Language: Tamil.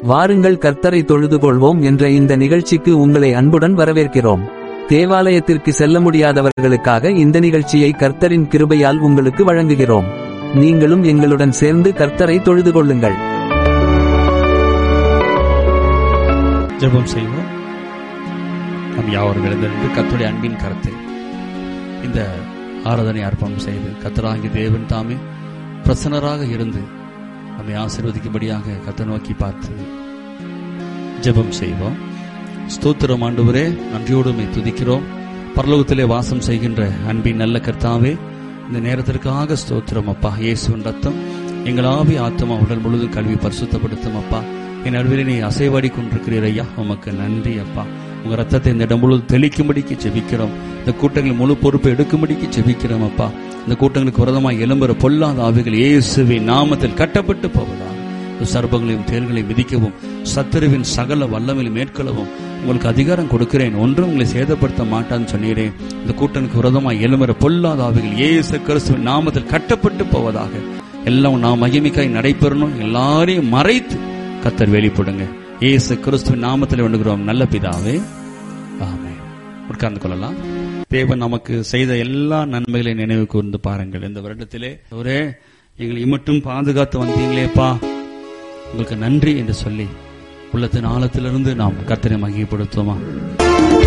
வாருங்கள் கர்த்தரை தொழுது கொள்வோம் என்ற இந்த நிகழ்ச்சிக்கு உங்களை அன்புடன் வரவேற்கிறோம் தேவாலயத்திற்கு செல்ல முடியாதவர்களுக்காக இந்த நிகழ்ச்சியை கர்த்தரின் கிருபையால் உங்களுக்கு வழங்குகிறோம் நீங்களும் எங்களுடன் சேர்ந்து கர்த்தரை தொழுது கொள்ளுங்கள் ஜெபம் செய்வோம் நம் யாவரும் எழுந்திருந்து கர்த்தருடைய அன்பின் கரத்தில் இந்த ஆராதனை அர்ப்பணம் செய்து கத்தராகி தேவன் தாமே பிரசன்னராக இருந்து நம்மை ஆசீர்வதிக்கும்படியாக கத்த நோக்கி பார்த்து ஜெபம் செய்வோம் ஸ்தோத்திரம் ஆண்டவரே நன்றியோடு உம்மை துதிக்கிறோம் பரலோகத்திலே வாசம் செய்கின்ற அன்பின் நல்ல கர்த்தாவே இந்த நேரத்திற்காக ஸ்தோத்திரம் அப்பா இயேசுவின் ரத்தம் எங்கள் ஆவி ஆத்மா உடல் முழுது கல்வி பரிசுத்தப்படுத்தும் அப்பா என் நடுவில் நீ அசைவாடி கொண்டிருக்கிறீர் ஐயா உமக்கு நன்றி அப்பா உங்க ரத்தத்தை இந்த இடம் முழுவதும் தெளிக்கும்படிக்கு ஜெபிக்கிறோம் இந்த கூட்டங்கள் முழு பொறுப்பை எடுக்கும்படிக்கு ஜெபிக்கிறோம் அப்பா இந்த கூட்டங்களுக்கு விரதமாக எழும்புற பொல்லாத ஆவிகள் இயேசுவின் நாமத்தில் கட்டப்பட்டு போவதா சர்பங்களையும் தேர்களையும் மிதிக்கவும் சத்துருவின் சகல வல்லமையில் மேற்கொள்ளவும் உங்களுக்கு அதிகாரம் கொடுக்கிறேன் ஒன்றும் உங்களை சேதப்படுத்த மாட்டான்னு சொன்னீரேன் இந்த கூட்டனுக்கு விரதமாக எழுமுற பொல்லாத ஆவிகள் இயேசு கிறிஸ்துவின் நாமத்தில் கட்டப்பட்டு போவதாக எல்லாம் நாம் மகிமைக்காய் நடைபெறணும் எல்லாரையும் மறைத்து கத்தர் வெளிப்படுங்க இயேசு கிறிஸ்துவின் நாமத்தில் வேண்டுகிறோம் நல்ல பிதாவே ஆமே உட்கார்ந்து கொள்ளலாம் தேவன் நமக்கு செய்த எல்லா நன்மைகளை நினைவு கூர்ந்து பாருங்கள் இந்த வருடத்திலே ஒரே எங்களை இமட்டும் பாதுகாத்து வந்தீங்களேப்பா உங்களுக்கு நன்றி என்று சொல்லி உள்ளத்தின் ஆழத்திலிருந்து நாம் கர்த்தரை மகிமைப்படுத்துவோமா